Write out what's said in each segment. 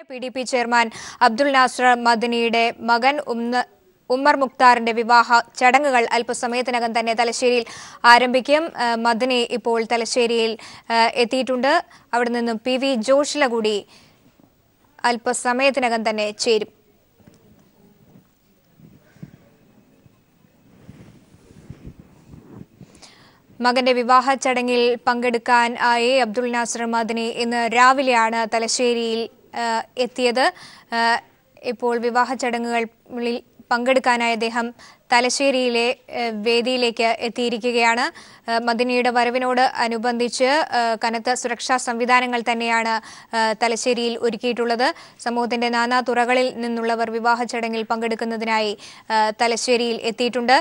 P D P chairman Abdul Nasser മദനിയുടെ മകൻ ഉമ്മ- ഉമ്മർ മുക്താറിന്റെ വിവാഹ ചടങ്ങുകൾ അല്പസമയത്തിനകം തന്നെ തലശ്ശേരിയിൽ ആരംഭിക്കും ആ, മദനി ഇപ്പോൾ തലശ്ശേരിയിൽ ആ, എത്തിയിട്ടുണ്ട് അവിടെ നിന്നും പി വി ജോഷില കൂടി അല്പസമയത്തിനകം തന്നെ ചേരും മകന്റെ വിവാഹ ചടങ്ങിൽ പങ്കെടുക്കാൻ ആയി അബ്ദുൾ നാസർ മദനി ഇന്ന് രാവിലെയാണ് തലശ്ശേരിയിൽ ആ, എത്തിയത് ആ, ഇപ്പോൾ വിവാഹ ചടങ്ങുകളിൽ പങ്കെടുക്കാനായി അദ്ദേഹം തലശ്ശേരിയിലെ ആ, വേദിയിലേക്ക് എത്തിയിരിക്കുകയാണ് ആ, മദനിയുടെ വരവിനോട് അനുബന്ധിച്ച് ആ, കനത്ത സുരക്ഷാ സംവിധാനങ്ങൾ തന്നെയാണ് ആ, തലശ്ശേരിയിൽ ഒരുക്കിയിട്ടുള്ളത് സമൂഹത്തിന്റെ നാനാ തുറകളിൽ നിന്നുള്ളവർ വിവാഹ ചടങ്ങിൽ പങ്കെടുക്കുന്നതിനായി ആ, തലശ്ശേരിയിൽ എത്തിയിട്ടുണ്ട്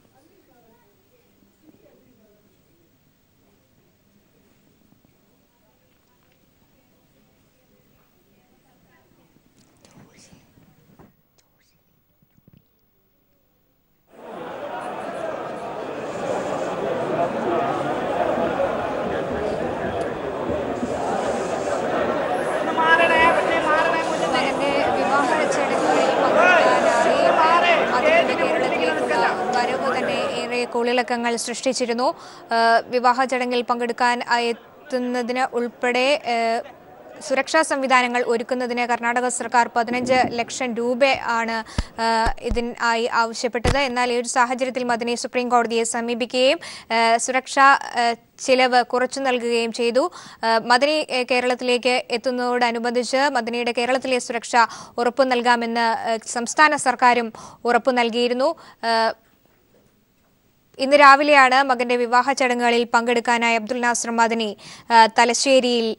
മകന്റെ വിവാഹ ചടങ്ങുകളിൽ പങ്കെടുക്കാനായി മകന്റെ കേരളത്തിലേക്കുള്ള വരവ് തന്നെ ഏറെ കോളിളക്കങ്ങൾ സൃഷ്ടിച്ചിരുന്നു ആ, വിവാഹ ചടങ്ങിൽ പങ്കെടുക്കാൻ എത്തുന്നതിന് ഉൾപ്പെടെ ആ, സുരക്ഷാ സംവിധാനങ്ങൾ ഒരുക്കുന്നതിന് കർണാടക സർക്കാർ പതിനഞ്ച് ലക്ഷം രൂപ ആണ് ആ, ഇതിനായി ആവശ്യപ്പെട്ടത് എന്നാൽ ഈ ഒരു സാഹചര്യത്തിൽ മദനി സുപ്രീം കോടതിയെ സമീപിക്കുകയും ആ, സുരക്ഷാ ആ, ചിലവ് കുറച്ചു നൽകുകയും ചെയ്തു ആ, മദനി ഏ, കേരളത്തിലേക്ക് എത്തുന്നതോടനുബന്ധിച്ച് മദനിയുടെ കേരളത്തിലെ സുരക്ഷ ഉറപ്പു നൽകാമെന്ന് ആ, സംസ്ഥാന സർക്കാരും ഉറപ്പു നൽകിയിരുന്നു ആ, ഇന്ന് രാവിലെയാണ് മകന്റെ വിവാഹ ചടങ്ങുകളിൽ പങ്കെടുക്കാനായി അബ്ദുൽ നാസർ മദനി ആ, തലശ്ശേരിയിൽ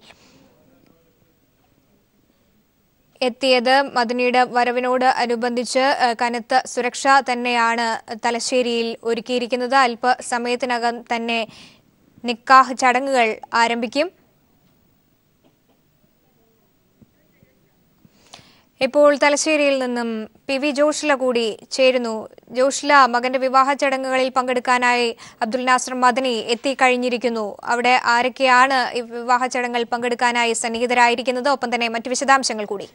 എത്തിയത് മദനിയുടെ വരവിനോട് അനുബന്ധിച്ച് ആ, കനത്ത സുരക്ഷ തന്നെയാണ് തലശ്ശേരിയിൽ ഒരുക്കിയിരിക്കുന്നത് അല്പസമയത്തിനകം തന്നെ നിക്കാഹ് ചടങ്ങുകൾ ആരംഭിക്കും ഇപ്പോൾ തലശ്ശേരിയിൽ നിന്നും പി വി ജോഷില കൂടി ചേരുന്നു ജോഷില മകന്റെ വിവാഹ ചടങ്ങുകളിൽ പങ്കെടുക്കാനായി അബ്ദുൽ നാസർ മദനി എത്തിക്കഴിഞ്ഞിരിക്കുന്നു അവിടെ ആരൊക്കെയാണ് ഈ വിവാഹ ചടങ്ങുകൾ പങ്കെടുക്കാനായി സന്നിഹിതരായിരിക്കുന്നത് ഒപ്പം തന്നെ മറ്റു വിശദാംശങ്ങൾ കൂടി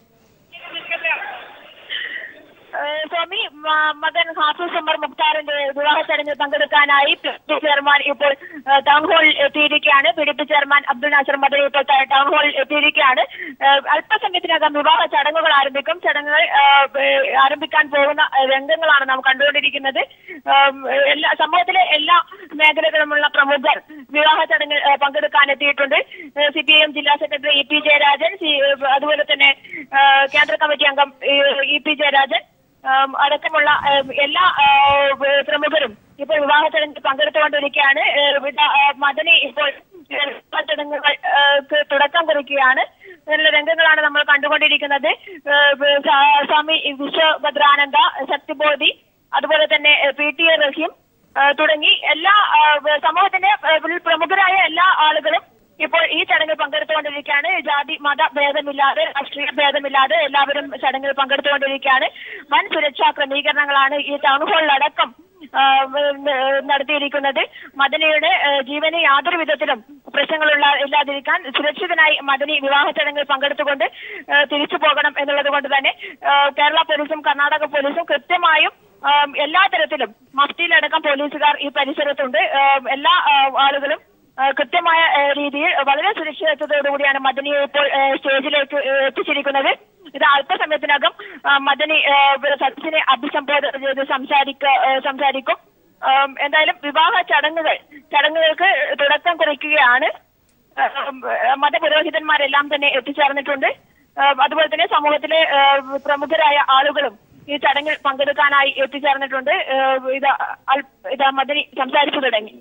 ഏഹ് സ്വാമി മ- മകൻ ഹാഫിസ് ഉമർ മുക്താറിന്റെ വിവാഹ ചടങ്ങിൽ പങ്കെടുക്കാനായി പി ഡി ചെയർമാൻ ഇപ്പോൾ ഏഹ് ടൗൺ ഹാളിൽ എത്തിയിരിക്കുകയാണ് P D P chairman Abdul Nasser Madani ഇപ്പോൾ ട- ടൗൺ ഹാളിൽ എത്തിയിരിക്കുകയാണ് ഏഹ് അല്പസമയത്തിനകം വിവാഹ ചടങ്ങുകൾ ആരംഭിക്കും ചടങ്ങുകൾ ഏഹ് ഏഹ് ആരംഭിക്കാൻ പോകുന്ന ഏഹ് രംഗങ്ങളാണ് നാം കണ്ടുകൊണ്ടിരിക്കുന്നത് ഏഹ് എല്ലാ സമൂഹത്തിലെ എല്ലാ മേഖലകളിലുമുള്ള പ്രമുഖർ വിവാഹ ചടങ്ങിൽ ഏഹ് പങ്കെടുക്കാൻ എത്തിയിട്ടുണ്ട് സി പി ഐ എം ജില്ലാ സെക്രട്ടറി ഇ പി ജയരാജൻ സി- അതുപോലെ തന്നെ ഏഹ് കേന്ദ്ര കമ്മിറ്റി അംഗം ഏഹ് ഇ പി ജയരാജൻ ആം, അടക്കമുള്ള ആം, എല്ലാ ആ, വ- പ്രമുഖരും ഇപ്പോൾ വിവാഹ ചടങ്ങിൽ പങ്കെടുത്തുകൊണ്ടിരിക്കുകയാണ് ഏ, വിട- ആ, മദനി ഇപ്പോൾ ഏ, വിവാഹ ചടങ്ങുകൾക്ക് തുടക്കം കുറിക്കുകയാണ് ഇതിനുള്ള രംഗങ്ങളാണ് നമ്മൾ കണ്ടുകൊണ്ടിരിക്കുന്നത് ഏ, വ- സ്വാ- സ്വാമി വിശ്വഭദ്രാനന്ദ ശക്തിബോധി അതുപോലെ തന്നെ ഏ, പി ടി എ റഹീം ആ, തുടങ്ങി എല്ലാ ആ, വ- സമൂഹത്തിന്റെ ആ, പ്രമുഖരായ എല്ലാ ആളുകളും ഇപ്പോൾ ഈ ചടങ്ങിൽ പങ്കെടുത്തുകൊണ്ടിരിക്കുകയാണ് ജാതി മത ഭേദമില്ലാതെ രാഷ്ട്രീയ ഭേദമില്ലാതെ എല്ലാവരും ചടങ്ങിൽ പങ്കെടുത്തുകൊണ്ടിരിക്കുകയാണ് വൻ സുരക്ഷാ ക്രമീകരണങ്ങളാണ് ഈ ടൗൺ ഹാളിലടക്കം ആ, ഏഹ് നടത്തിയിരിക്കുന്നത് മദനിയുടെ ഏഹ് ജീവന് യാതൊരു വിധത്തിലും പ്രശ്നങ്ങളുള്ള ഇല്ലാതിരിക്കാൻ സുരക്ഷിതനായി മദനി വിവാഹ ചടങ്ങിൽ പങ്കെടുത്തുകൊണ്ട് ഏഹ് തിരിച്ചു പോകണം എന്നുള്ളത് കൊണ്ട് തന്നെ ഏഹ് കേരള പോലീസും കർണാടക പോലീസും കൃത്യമായും ആം, എല്ലാ തരത്തിലും മഫ്തിയിലടക്കം പോലീസുകാർ ഈ പരിസരത്തുണ്ട് ആം, എല്ലാ ആ, ആളുകളും ആ, കൃത്യമായ ആ, രീതിയിൽ വളരെ സുരക്ഷിതത്വത്തോടുകൂടിയാണ് മദനിയെ ഇപ്പോൾ ആ, സ്റ്റേജിലേക്ക് ആ, എത്തിച്ചിരിക്കുന്നത് ഇത് അല്പസമയത്തിനകം ആ, മദനി ആ, സദസ്സിനെ അഭിസംബോധന ചെയ്ത് സംസാരിക്ക ആ, സംസാരിക്കും ആം, എന്തായാലും വിവാഹ ചടങ്ങുകൾ ചടങ്ങുകൾക്ക് തുടക്കം കുറിക്കുകയാണ് ആം, മതപുരോഹിതന്മാരെല്ലാം തന്നെ എത്തിച്ചേർന്നിട്ടുണ്ട് ആം, അതുപോലെ തന്നെ സമൂഹത്തിലെ ആ, പ്രമുഖരായ ആളുകളും ഈ ചടങ്ങിൽ പങ്കെടുക്കാനായി എത്തിച്ചേർന്നിട്ടുണ്ട് ആ, ഇതാ അൽ- ഇതാ മദനി സംസാരിച്ചു തുടങ്ങി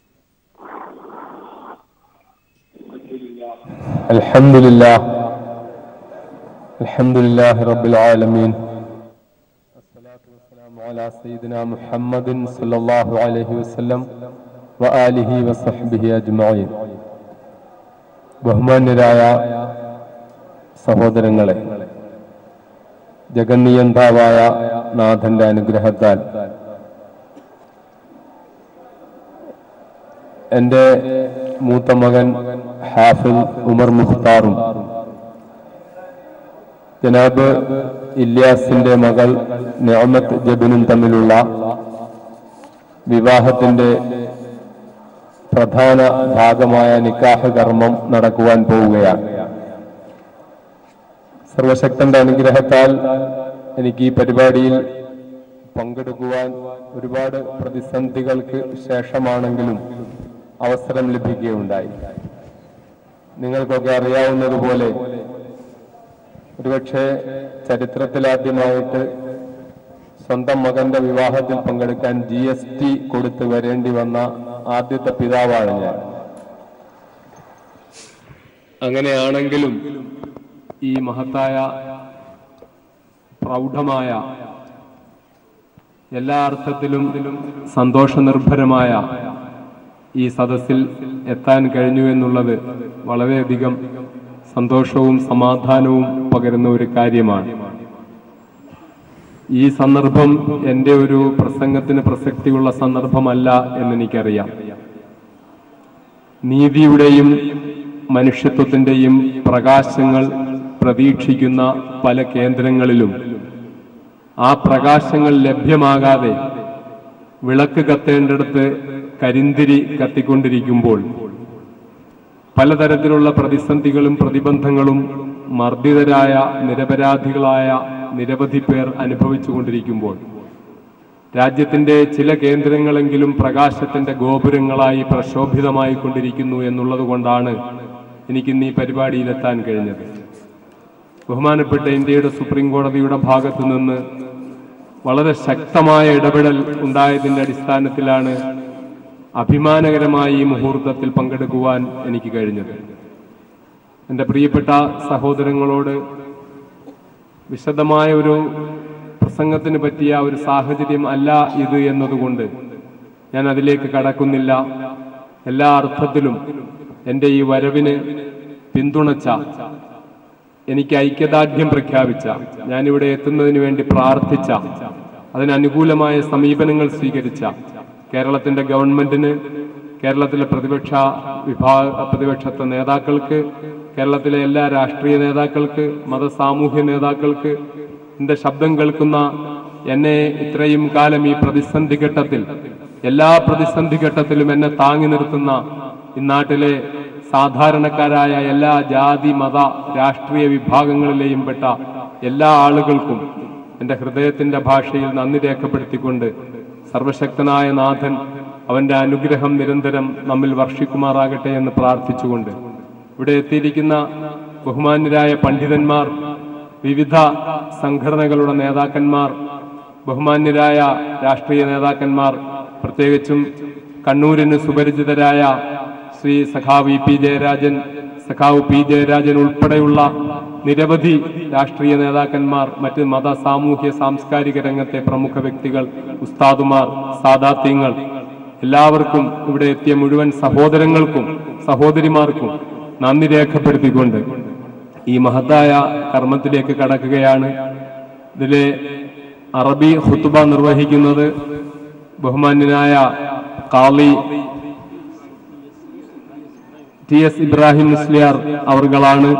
الحمد لله الحمد لله رب العالمين الصلاة والسلام على سيدنا محمد صلى الله عليه وسلم وآله وصحبه أجمعين ബഹുമാന്യരായ സഹോദരങ്ങളെ ജഗന്നിയന്താവായ നാഥന്റെ അനുഗ്രഹത്താൽ എൻ്റെ മൂത്ത മകൻ ഹാഫിൽ ഉമർ മുഖ്താറും ജനാബ് ഇല്യാസിന്റെ മകൾ നിഅമത്ത് ജബിനും തമ്മിലുള്ള വിവാഹത്തിന്റെ പ്രധാന ഭാഗമായ നിക്കാഹ് കർമ്മം നടക്കുവാൻ പോവുകയാണ് സർവശക്തന്റെ അനുഗ്രഹത്താൽ എനിക്ക് ഈ പരിപാടിയിൽ പങ്കെടുക്കുവാൻ ഒരുപാട് പ്രതിസന്ധികൾക്ക് ശേഷമാണെങ്കിലും അവസരം ലഭിക്കുകയുണ്ടായി നിങ്ങൾക്കൊക്കെ അറിയാവുന്നതുപോലെ ഒരുപക്ഷെ ചരിത്രത്തിലാദ്യമായിട്ട് സ്വന്തം മകന്റെ വിവാഹത്തിൽ പങ്കെടുക്കാൻ ജി എസ് ടി കൊടുത്ത് വരേണ്ടി വന്ന ആദ്യത്തെ പിതാവാണ് ഞാൻ അങ്ങനെയാണെങ്കിലും ഈ മഹത്തായ പ്രൗഢമായ എല്ലാ അർത്ഥത്തിലും സന്തോഷനിർഭരമായ ഈ സദസ്സിൽ എത്താൻ കഴിഞ്ഞു എന്നുള്ളത് വളരെയധികം സന്തോഷവും സമാധാനവും പകരുന്ന ഒരു കാര്യമാണ് ഈ സന്ദർഭം എൻ്റെ ഒരു പ്രസംഗത്തിന് പ്രസക്തിയുള്ള സന്ദർഭമല്ല എന്നെനിക്കറിയാം നീതിയുടെയും മനുഷ്യത്വത്തിന്റെയും പ്രകാശങ്ങൾ പ്രതീക്ഷിക്കുന്ന പല കേന്ദ്രങ്ങളിലും ആ പ്രകാശങ്ങൾ ലഭ്യമാകാതെ വിളക്ക് കത്തേണ്ടടുത്ത് കരിന്തിരി കത്തിക്കൊണ്ടിരിക്കുമ്പോൾ പലതരത്തിലുള്ള പ്രതിസന്ധികളും പ്രതിബന്ധങ്ങളും മർദ്ദിതരായ നിരപരാധികളായ നിരവധി പേർ അനുഭവിച്ചുകൊണ്ടിരിക്കുമ്പോൾ രാജ്യത്തിന്റെ ചില കേന്ദ്രങ്ങളെങ്കിലും പ്രകാശത്തിന്റെ ഗോപുരങ്ങളായി പ്രശോഭിതമായി കൊണ്ടിരിക്കുന്നു എന്നുള്ളത് കൊണ്ടാണ് എനിക്കിന്ന് ഈ പരിപാടിയിലെത്താൻ കഴിഞ്ഞത് ബഹുമാനപ്പെട്ട ഇന്ത്യയുടെ സുപ്രീം കോടതിയുടെ ഭാഗത്തു നിന്ന് വളരെ ശക്തമായ ഇടപെടൽ ഉണ്ടായതിന്റെ അടിസ്ഥാനത്തിലാണ് അഭിമാനകരമായ ഈ മുഹൂർത്തത്തിൽ പങ്കെടുക്കുവാൻ എനിക്ക് കഴിഞ്ഞത് എൻ്റെ പ്രിയപ്പെട്ട സഹോദരങ്ങളോട് വിശദമായ ഒരു പ്രസംഗത്തിന് പറ്റിയ ഒരു സാഹചര്യം അല്ല ഇത് എന്നതുകൊണ്ട് ഞാൻ അതിലേക്ക് കടക്കുന്നില്ല എല്ലാ അർത്ഥത്തിലും എൻ്റെ ഈ വരവിന് പിന്തുണച്ച എനിക്ക് ഐക്യദാർഢ്യം പ്രഖ്യാപിച്ച ഞാനിവിടെ എത്തുന്നതിന് വേണ്ടി പ്രാർത്ഥിച്ച അതിനനുകൂലമായ സമീപനങ്ങൾ സ്വീകരിച്ച കേരളത്തിന്റെ ഗവൺമെന്റിന് കേരളത്തിലെ പ്രതിപക്ഷ വിഭാഗ പ്രതിപക്ഷത്തെ നേതാക്കൾക്ക് കേരളത്തിലെ എല്ലാ രാഷ്ട്രീയ നേതാക്കൾക്ക് മത സാമൂഹ്യ നേതാക്കൾക്ക് എന്റെ ശബ്ദം കേൾക്കുന്ന എന്നെ ഇത്രയും കാലം ഈ പ്രതിസന്ധി ഘട്ടത്തിൽ എല്ലാ പ്രതിസന്ധി ഘട്ടത്തിലും എന്നെ താങ്ങി നിർത്തുന്ന ഈ നാട്ടിലെ സാധാരണക്കാരായ എല്ലാ ജാതി മത രാഷ്ട്രീയ വിഭാഗങ്ങളിലെയും പെട്ട എല്ലാ ആളുകൾക്കും എന്റെ ഹൃദയത്തിന്റെ ഭാഷയിൽ നന്ദി രേഖപ്പെടുത്തിക്കൊണ്ട് സർവശക്തനായ നാഥൻ അവന്റെ അനുഗ്രഹം നിരന്തരം നമ്മിൽ വർഷിക്കുമാറാകട്ടെ എന്ന് പ്രാർത്ഥിച്ചുകൊണ്ട് ഇവിടെ എത്തിയിരിക്കുന്ന ബഹുമാന്യരായ പണ്ഡിതന്മാർ വിവിധ സംഘടനകളുടെ നേതാക്കന്മാർ ബഹുമാന്യരായ രാഷ്ട്രീയ നേതാക്കന്മാർ പ്രത്യേകിച്ചും കണ്ണൂരിന് സുപരിചിതരായ ശ്രീ സഖാവ് ഇ പി ജയരാജൻ സഖാവ് പി ജയരാജൻ ഉൾപ്പെടെയുള്ള നിരവധി രാഷ്ട്രീയ നേതാക്കന്മാർ മറ്റ് മത സാമൂഹ്യ സാംസ്കാരിക രംഗത്തെ പ്രമുഖ വ്യക്തികൾ ഉസ്താദുമാർ സാദാത്യങ്ങൾ എല്ലാവർക്കും ഇവിടെ എത്തിയ മുഴുവൻ സഹോദരങ്ങൾക്കും സഹോദരിമാർക്കും നന്ദി രേഖപ്പെടുത്തിക്കൊണ്ട് ഈ മഹത്തായ കർമ്മത്തിലേക്ക് കടക്കുകയാണ് ഇതിലെ അറബി ഹുത്തുബ നിർവഹിക്കുന്നത് ബഹുമാന്യനായ കാളി ടി എസ് ഇബ്രാഹിം മുസ്ലിയാർ അവർകളാണ്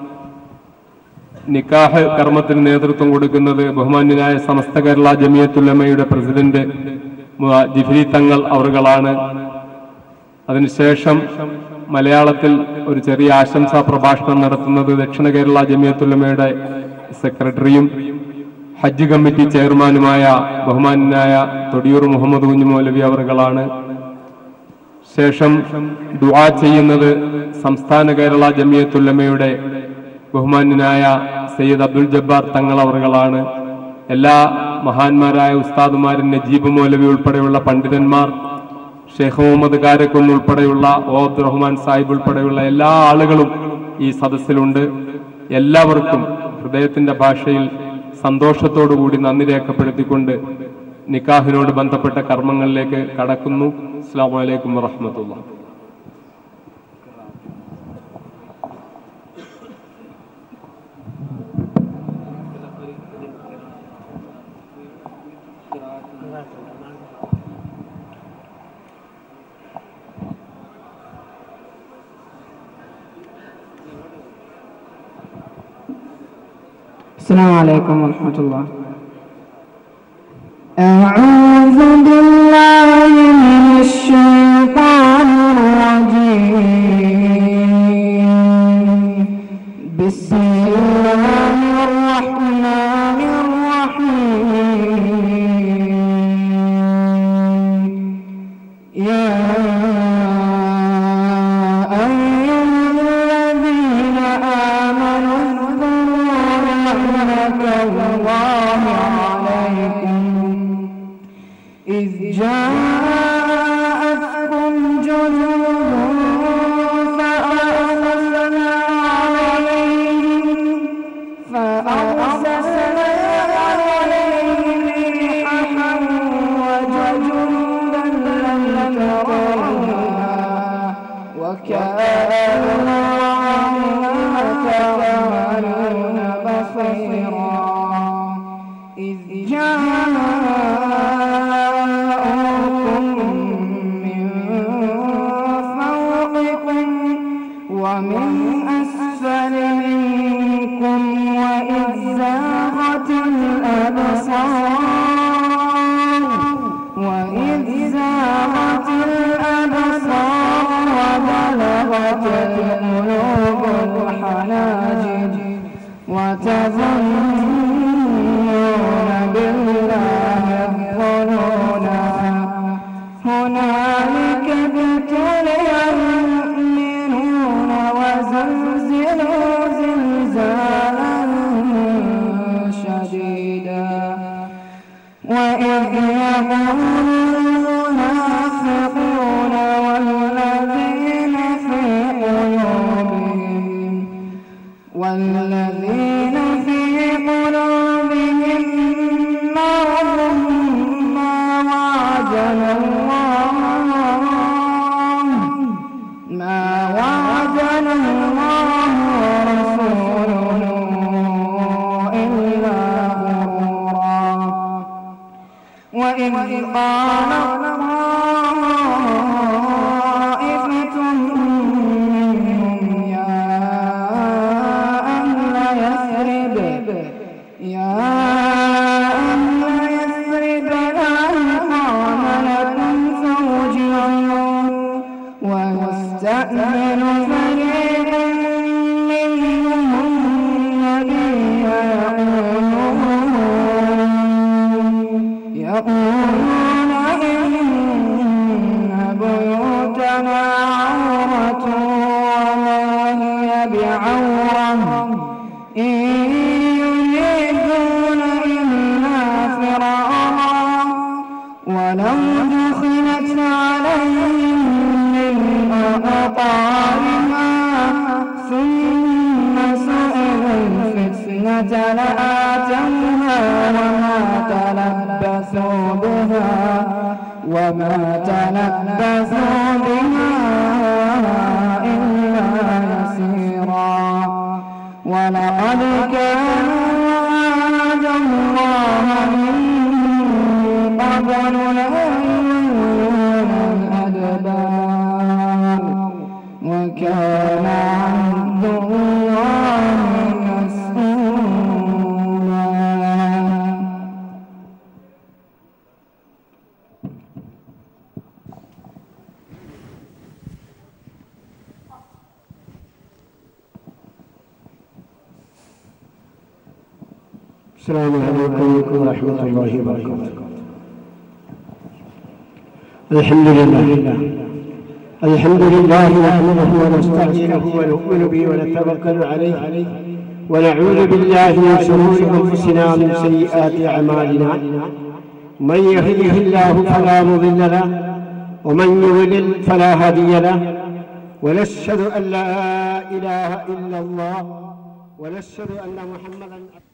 നിക്കാഹ് കർമ്മത്തിന് നേതൃത്വം കൊടുക്കുന്നത് ബഹുമാന്യനായ സമസ്ത കേരള ജമിയത്തുല്ലമ്മയുടെ പ്രസിഡന്റ് മു- ജിഫ്രി തങ്ങൾ അവർകളാണ് അതിനുശേഷം മലയാളത്തിൽ ഒരു ചെറിയ ആശംസാ പ്രഭാഷണം നടത്തുന്നത് ദക്ഷിണ കേരള ജമിയത്തുല്ലമ്മയുടെ സെക്രട്ടറിയും ഹജ്ജ് കമ്മിറ്റി ചെയർമാനുമായ ബഹുമാന്യനായ തൊടിയൂർ മുഹമ്മദ് കുഞ്ഞു മൗലവി അവർകളാണ് ശേഷം ദുആ ചെയ്യുന്നത് സംസ്ഥാന കേരള ജമിയത്തുല്ലമ്മയുടെ ബഹുമാന്യനായ സയ്യിദ് അബ്ദുൽ ജബ്ബാർ തങ്ങൾ അവർകളാണ് എല്ലാ മഹാന്മാരായ ഉസ്താദുമാരും നജീബ് മൗലവി ഉൾപ്പെടെയുള്ള പണ്ഡിതന്മാർ ഷെയ്ഖ് മുഹമ്മദ് കാരക്കുന്ന് ഉൾപ്പെടെയുള്ള ഓ അബ്ദുറഹ്മാൻ സാഹിബ് ഉൾപ്പെടെയുള്ള എല്ലാ ആളുകളും ഈ സദസ്സിലുണ്ട് എല്ലാവർക്കും ഹൃദയത്തിന്റെ ഭാഷയിൽ സന്തോഷത്തോടു കൂടി നന്ദി രേഖപ്പെടുത്തിക്കൊണ്ട് നിക്കാഹിനോട് ബന്ധപ്പെട്ട കർമ്മങ്ങളിലേക്ക് കടക്കുന്നു അസ്സാം വലൈക്കും വറഹമത്തുള്ള السلام عليكم ورحمة الله أعوذ بالله من الشيطان الرجيم بسم الله الرحمن الرحيم يا أيها الذين آمنوا اذكروا نعمة الله عليكم إذ جاءتكم جنود فأرسلنا عليهم فأرسلنا عليهم ريحا وجنودا لم تروها وكان الله بما تعملون بصيرا إذ جاءوكم من فوقكم ومن أسفل منكم وإذ زاغت الأبصار وإذ زاغت الأبصار وبلغت القلوب الحناجر وتظنون بالله الظنونا هنالك ابتلي المؤمنون وزلزلوا زلزالا شديدا وإذ يقول المنافقون والذين في قلوبهم والذين في قلوبهم مرض ما وعدنا الله ما وعدنا الله ورسوله إلا غرورا وإذ قال طائفة منهم يا أهل يثرب يا أهل يثرب لا مقام لكم فارجعوا ويستأذن فريق منهم النبي يقولون يقولون إن بيوتنا عورة وما هي بعورة إن يريدون إلا فرارا ولو دخلت عليهم من أقطارها ثم سئلوا الفتنة لآتوها وما تلبثوا بها وما تلبثوا بها إلا يسيرا ولقد كان وعد الله من قبل لا يولون الأدبار وكان عبد الله مسؤولا السلام عليكم ورحمة الله وبركاته الحمد لله الحمد لله نحمده ونستعينه ونؤمن به ونتوكل عليه ونعوذ بالله من شرور أنفسنا ومن سيئات أعمالنا من يهده الله فلا مضل له ومن يضلل فلا هادي له ونشهد أن لا إله إلا الله ونشهد أن محمدا